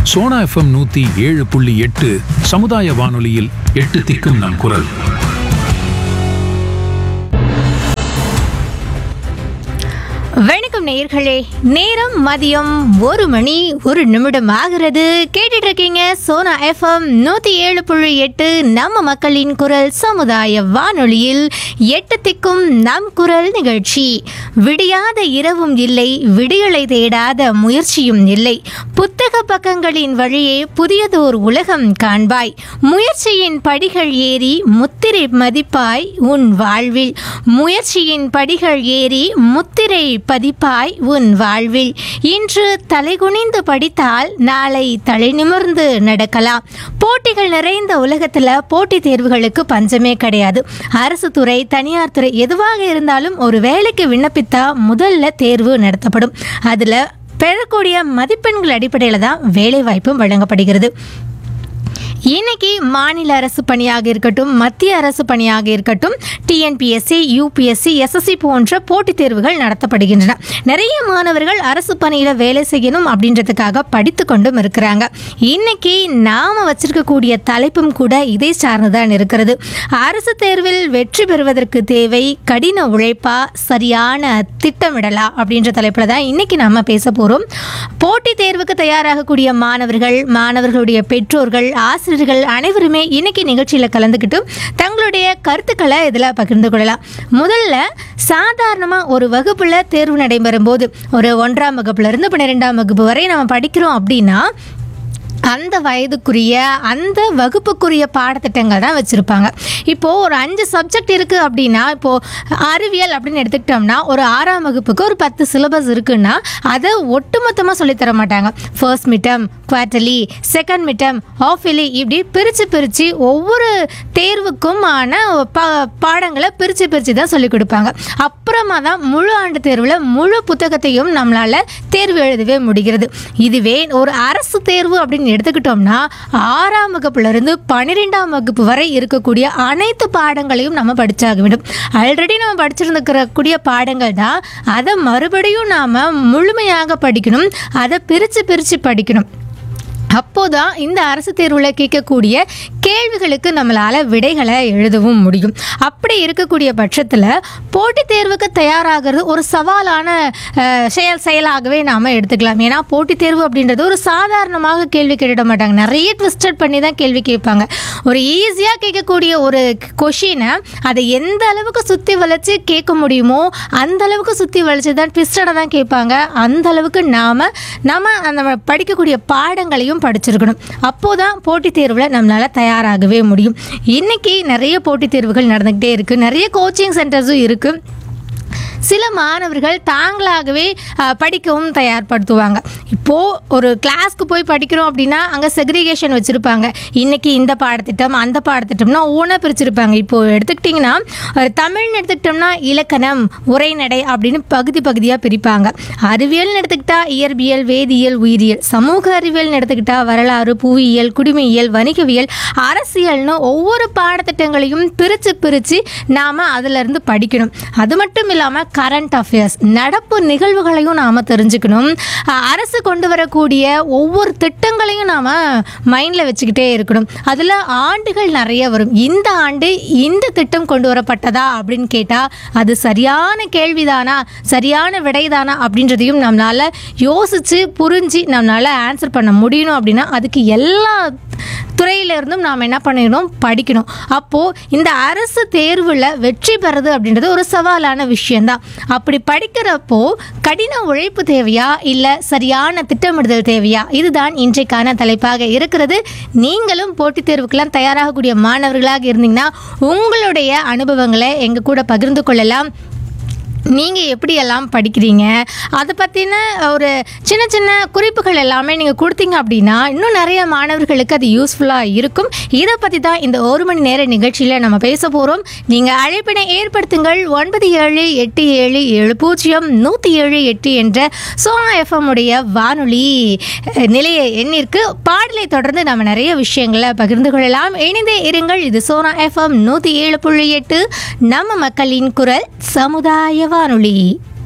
Sona FM நூத்தி ஏழு புள்ளி எட்டு சமுதாய வானொலியில் எட்டு திக்கும் நம் குரல் வணக்கம் நேயர்களே நேரம் மதியம் ஒரு மணி ஒரு நிமிடம் ஆகிறது கேட்டுட்டு இருக்கீங்க சோனா எஃப்எம் நூத்தி ஏழு புள்ளி எட்டு நம்ம மக்களின் குரல் சமுதாய வானொலியில் எட்டு திக்கும் நம் குரல் நிகழ்ச்சி விடியாத இரவும் இல்லை விடியலை தேடாத முயற்சியும் இல்லை புத்தக பக்கங்களின் வழியே புதியதோர் உலகம் காண்பாய் முயற்சியின் படிகள் ஏறி முத்திரை மதிப்பாய் உன் வாழ்வில் முயற்சியின் படிகள் ஏறி முத்திரை பதிப்பாய் உன் வாழ்வில் இன்று தலைகுனிந்து படித்தால் நாளை தலை நிமிர்ந்து நடக்கலாம் போட்டிகள் நிறைந்த உலகத்துல போட்டித் தேர்வுகளுக்கு பஞ்சமே கிடையாது அரசு துறை தனியார் துறை எதுவாக இருந்தாலும் ஒரு வேலைக்கு விண்ணப்பித்தா முதல்ல தேர்வு நடத்தப்படும் அதுல பெறக்கூடிய மதிப்பெண்கள் அடிப்படையில் தான் வேலை வாய்ப்பும் வழங்கப்படுகிறது இன்னைக்கு மாநில அரசு பணியாக இருக்கட்டும் மத்திய அரசு பணியாக இருக்கட்டும் டிஎன்பிஎஸ்சி யூபிஎஸ்சி எஸ்எஸ்சி போன்ற போட்டித் தேர்வுகள் நடத்தப்படுகின்றன நிறைய மாணவர்கள் அரசு பணியில் வேலை செய்யணும் அப்படின்றதுக்காக படித்து கொண்டும் இருக்கிறாங்க இன்னைக்கு நாம வச்சிருக்கக்கூடிய தலைப்பும் கூட இதை சார்ந்துதான் இருக்கிறது அரசு தேர்வில் வெற்றி பெறுவதற்கு தேவை கடின உழைப்பா சரியான திட்டமிடலா அப்படின்ற தலைப்பில் தான் இன்னைக்கு நாம பேச போறோம் போட்டித் தேர்வுக்கு தயாராகக்கூடிய மாணவர்கள் மாணவர்களுடைய பெற்றோர்கள் ஆசிரியர்கள் அனைவருமே இன்னைக்கு நிகழ்ச்சியில் கலந்துக்கிட்டு தங்களுடைய கருத்துக்களை இதில் பகிர்ந்து கொள்ளலாம் முதல்ல சாதாரணமாக ஒரு வகுப்பில் தேர்வு நடைபெறும் போது ஒரு ஒன்றாம் வகுப்புல இருந்து பன்னிரெண்டாம் வகுப்பு வரை நம்ம படிக்கிறோம் அப்படின்னா அந்த வயதுக்குரிய அந்த வகுப்புக்குரிய பாடத்திட்டங்கள் தான் வச்சுருப்பாங்க இப்போது ஒரு அஞ்சு சப்ஜெக்ட் இருக்குது அப்படின்னா இப்போது அறிவியல் அப்படின்னு எடுத்துக்கிட்டோம்னா ஒரு ஆறாம் வகுப்புக்கு ஒரு பத்து சிலபஸ் இருக்குன்னா அதை ஒட்டுமொத்தமாக சொல்லித்தர மாட்டாங்க first midterm quarterly second midterm ஆஃபிலி இப்படி பிரித்து பிரித்து ஒவ்வொரு தேர்வுக்கும் ஆன பா பாடங்களை பிரித்து பிரித்து தான் சொல்லிக் கொடுப்பாங்க அப்புறமா தான் முழு ஆண்டு தேர்வில் முழு புத்தகத்தையும் நம்மளால் தேர்வு எழுதவே முடிகிறது இதுவே ஒரு அரசு தேர்வு அப்படின்னு எடுத்துக்கிட்டோம்னா ஆறாம் வகுப்புல இருந்து பன்னிரெண்டாம் வகுப்பு வரை இருக்கக்கூடிய அனைத்து பாடங்களையும் நம்ம படிச்சாக வேண்டும் ஆல்ரெடி நம்ம படிச்சிருந்துக்கிற கூடிய பாடங்கள் தான் அதை மறுபடியும் நாம் முழுமையாக படிக்கணும் அதை பிரித்து பிரித்து படிக்கணும் அப்போதான் இந்த அரசு தேர்வில் கேட்கக்கூடிய கேள்விகளுக்கு நம்மளால் விடைகளை எழுதவும் முடியும் அப்படி இருக்கக்கூடிய பட்சத்தில் போட்டித் தேர்வுக்கு தயாராகிறது ஒரு சவாலான அஹ், செயல் செயலாகவே நாம் எடுத்துக்கலாம் ஏன்னா போட்டித் தேர்வு அப்படின்றது ஒரு சாதாரணமாக கேள்வி கேட்டுட மாட்டாங்க நிறைய ட்விஸ்டட் பண்ணி தான் கேள்வி கேட்பாங்க ஒரு ஈஸியாக கேட்கக்கூடிய ஒரு கொஷினை அதை எந்த அளவுக்கு சுற்றி வளைச்சு கேட்க முடியுமோ அந்த அளவுக்கு சுற்றி வளைச்சு தான் ட்விஸ்டடாக தான் கேட்பாங்க அந்த அளவுக்கு நாம் நம்ம அந்த படிக்கக்கூடிய பாடங்களையும் படிச்சிருக்கணும் அப்போதான் போட்டித் தேர்வில் நம்மளால் தயாராகவே முடியும் இன்னைக்கு நிறைய போட்டித் தேர்வுகள் நடந்துக்கிட்டே இருக்குது நிறைய கோச்சிங் சென்டர்ஸும் இருக்குது சில மாணவர்கள் தாங்களாகவே அஹ், படிக்கவும் தயார்படுத்துவாங்க இப்போது ஒரு கிளாஸ்க்கு போய் படிக்கிறோம் அப்படின்னா அங்கே செக்ரிகேஷன் வச்சுருப்பாங்க இன்னைக்கு இந்த பாடத்திட்டம் அந்த பாடத்திட்டம்னா ஒவ்வொன்றா பிரிச்சிருப்பாங்க இப்போது எடுத்துக்கிட்டிங்கன்னா அஹ், தமிழ்னு எடுத்துக்கிட்டோம்னா இலக்கணம் உரைநடை அப்படின்னு பகுதி பகுதியாக பிரிப்பாங்க அறிவியல்னு எடுத்துக்கிட்டா இயற்பியல் வேதியியல் உயிரியல் சமூக அறிவியல்னு எடுத்துக்கிட்டா வரலாறு புவியியல் குடிமையியல் வணிகவியல் அரசியல்னு ஒவ்வொரு பாடத்திட்டங்களையும் பிரித்து பிரித்து நாம் அதிலிருந்து படிக்கணும் அது மட்டும் இல்லாமல் கரண்ட் அஃபேர்ஸ் நடப்பு நிகழ்வுகளையும் நாம் தெரிஞ்சுக்கணும் அஹ் அரசு கொண்டு வரக்கூடிய ஒவ்வொரு திட்டங்களையும் நாம் மைண்டில் வச்சுக்கிட்டே இருக்கணும் அதில் ஆண்டுகள் நிறைய வரும் இந்த ஆண்டு இந்த திட்டம் கொண்டு வரப்பட்டதா அப்படின்னு கேட்டால் அது சரியான கேள்விதானா சரியான விடைதானா அப்படின்றதையும் நம்மளால் யோசித்து புரிஞ்சு நம்மளால் ஆன்சர் பண்ண முடியணும் அப்படின்னா அதுக்கு எல்லா துறையில இருந்தும் நாம் என்ன பண்ணிடணும் படிக்கணும் அப்போது இந்த அரசு தேர்வில் வெற்றி பெறது அப்படின்றது ஒரு சவாலான விஷயம்தான் அப்படி படிக்கிறப்போ கடின உழைப்பு தேவையா இல்லை சரியான திட்டமிடுதல் தேவையா இதுதான் இன்றைக்கான தலைப்பாக இருக்கிறது நீங்களும் போட்டித் தேர்வுக்கெல்லாம் தயாராகக்கூடிய மாணவர்களாக இருந்தீங்கன்னா உங்களுடைய அனுபவங்களை எங்கள் கூட பகிர்ந்து கொள்ளலாம் நீங்கள் எப்படியெல்லாம் படிக்கிறீங்க அதை பற்றின ஒரு சின்ன சின்ன குறிப்புகள் எல்லாமே நீங்கள் கொடுத்தீங்க அப்படின்னா இன்னும் நிறைய மாணவர்களுக்கு அது யூஸ்ஃபுல்லாக இருக்கும் இதை பற்றி தான் இந்த ஒரு மணி நேர நிகழ்ச்சியில் நம்ம பேச போகிறோம் நீங்கள் அழைப்பினை ஏற்படுத்துங்கள் ஒன்பது ஏழு எட்டு ஏழு ஏழு பூஜ்ஜியம் நூற்றி ஏழு எட்டு என்ற சோனா எஃப்எம் உடைய வானொலி அஹ், நிலைய எண்ணிற்கு பாடலை தொடர்ந்து நம்ம நிறைய விஷயங்களை பகிர்ந்து கொள்ளலாம் இணைந்தே இருங்கள் இது சோனா எஃப்எம் நூற்றி ஏழு புள்ளி எட்டு நம்ம மக்களின் குரல் சமுதாய வானொலி